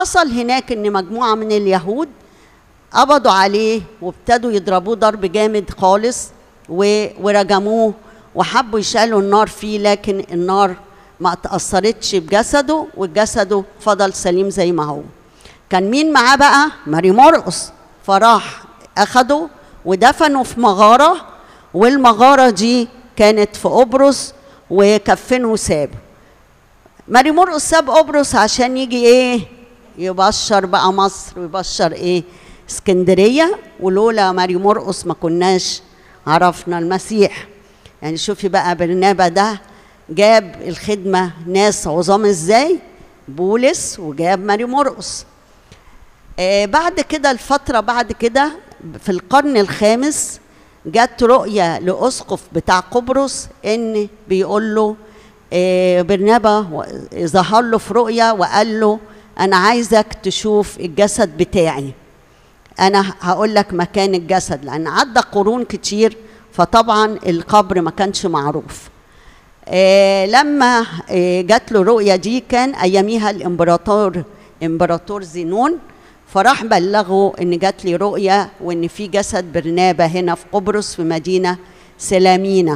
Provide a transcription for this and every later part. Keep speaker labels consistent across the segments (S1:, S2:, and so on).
S1: حصل هناك ان مجموعه من اليهود قبضوا عليه وابتدوا يضربوه ضرب جامد خالص و- ورجموه وحبوا يشعلوا النار فيه لكن النار ما تأثرتش بجسده وجسده فضل سليم زي ما هو كان مين معاه بقى ماري مرقص فراح أخده ودفنه في مغارة والمغارة دي كانت في قبرص وكفنه وسابه ماري مرقص ساب قبرص عشان يجي ايه يبشر بقى مصر ويبشر ايه اسكندريه ولولا ماري مرقص ما كناش عرفنا المسيح يعني شوفي بقى برنابا ده جاب الخدمه ناس عظام ازاي بولس وجاب ماري مرقص آه بعد كده الفترة بعد كده في القرن الخامس جت رؤية لأسقف بتاع قبرص إن بيقول له آه برنابا و- ظهر له في رؤية وقال له أنا عايزك تشوف الجسد بتاعي أنا هقول لك مكان الجسد لأن عدى قرون كتير فطبعا القبر ما كانش معروف آه لما آه جات له الرؤية دي كان أياميها الإمبراطور إمبراطور زينون فراح بلغه إن جات لي رؤية وإن في جسد برنابة هنا في قبرص في مدينة سلامينا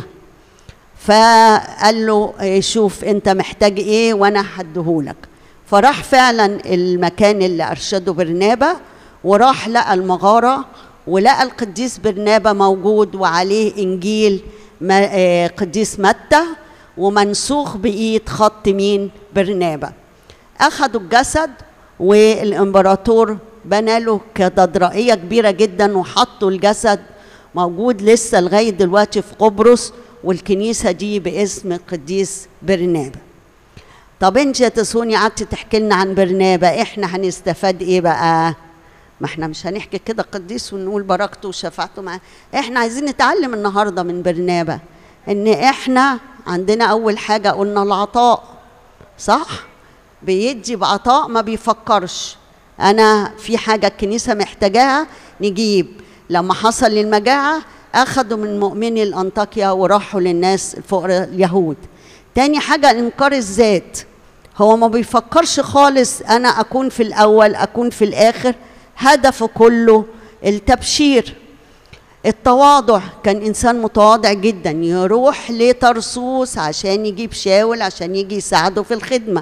S1: فقال له آه، شوف أنت محتاج إيه وأنا هديهولك فراح فعلا المكان اللي أرشده برنابة وراح لقى المغارة ولقى القديس برنابة موجود وعليه إنجيل ما- آه، قديس متى ومنسوخ بإيد خط مين برنابة أخدوا الجسد والإمبراطور بنى له كاتدرائية كبيرة جدا وحطوا الجسد موجود لسه لغاية دلوقتي في قبرص والكنيسة دي باسم القديس برنابة طب انت يا تسوني قعدت تحكي لنا عن برنابة احنا هنستفاد ايه بقى ما احنا مش هنحكي كده قديس ونقول بركته وشفاعته معاه احنا عايزين نتعلم النهارده من برنابة ان احنا عندنا اول حاجة قلنا العطاء صح بيدي بعطاء ما بيفكرش انا في حاجة الكنيسة محتاجاها نجيب لما حصل المجاعة اخدوا من مؤمني الانطاكيا وراحوا للناس الفقراء اليهود تاني حاجة انكار الذات هو ما بيفكرش خالص انا اكون في الاول اكون في الاخر هدفه كله التبشير التواضع كان انسان متواضع جدا يروح لترسوس عشان يجيب شاول عشان يجي يساعده في الخدمه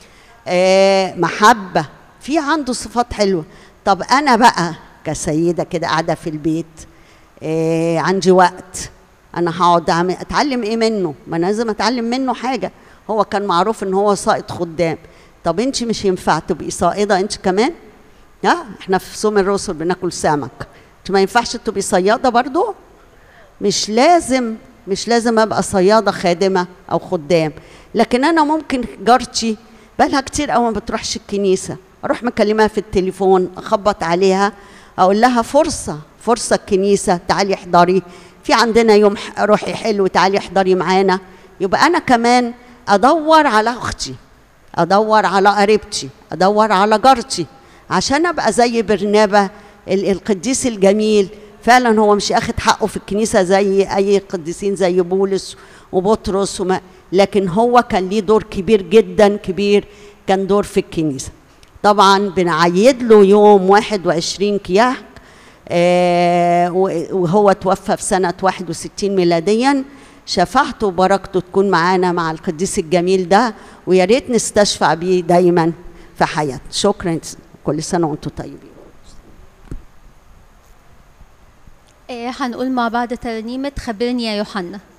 S1: آه محبه في عنده صفات حلوه طب انا بقى كسيده كده قاعده في البيت آه عندي وقت انا هقعد أعمل- اتعلم ايه منه ما أنا لازم اتعلم منه حاجه هو كان معروف ان هو سائد خدام طب انت مش ينفع تبقي صائده انت كمان ها احنا في صوم الرسل بناكل سمك انت ما ينفعش تبقي صياده برضو مش لازم مش لازم ابقى صياده خادمه او خدام لكن انا ممكن جارتي بقالها كتير قوي ما بتروحش الكنيسه اروح مكلمها في التليفون اخبط عليها اقول لها فرصه فرصه الكنيسه تعالي احضري في عندنا يوم ح- روحي حلو تعالي احضري معانا يبقى انا كمان ادور على اختي ادور على قريبتي ادور على جارتي عشان ابقى زي برنابا ال- القديس الجميل فعلا هو مش اخد حقه في الكنيسه زي اي قديسين زي بولس وبطرس وما لكن هو كان ليه دور كبير جدا كبير كان دور في الكنيسه طبعا بنعيد له يوم 21 كياك آه، وهو توفى في سنة 61 ميلاديا شفاعته وبركته تكون معانا مع القديس الجميل ده ويا ريت نستشفع بيه دايما في حياتنا شكرا كل سنة وانتم طيبين
S2: آه، هنقول مع بعض ترنيمة خبرني يا يوحنا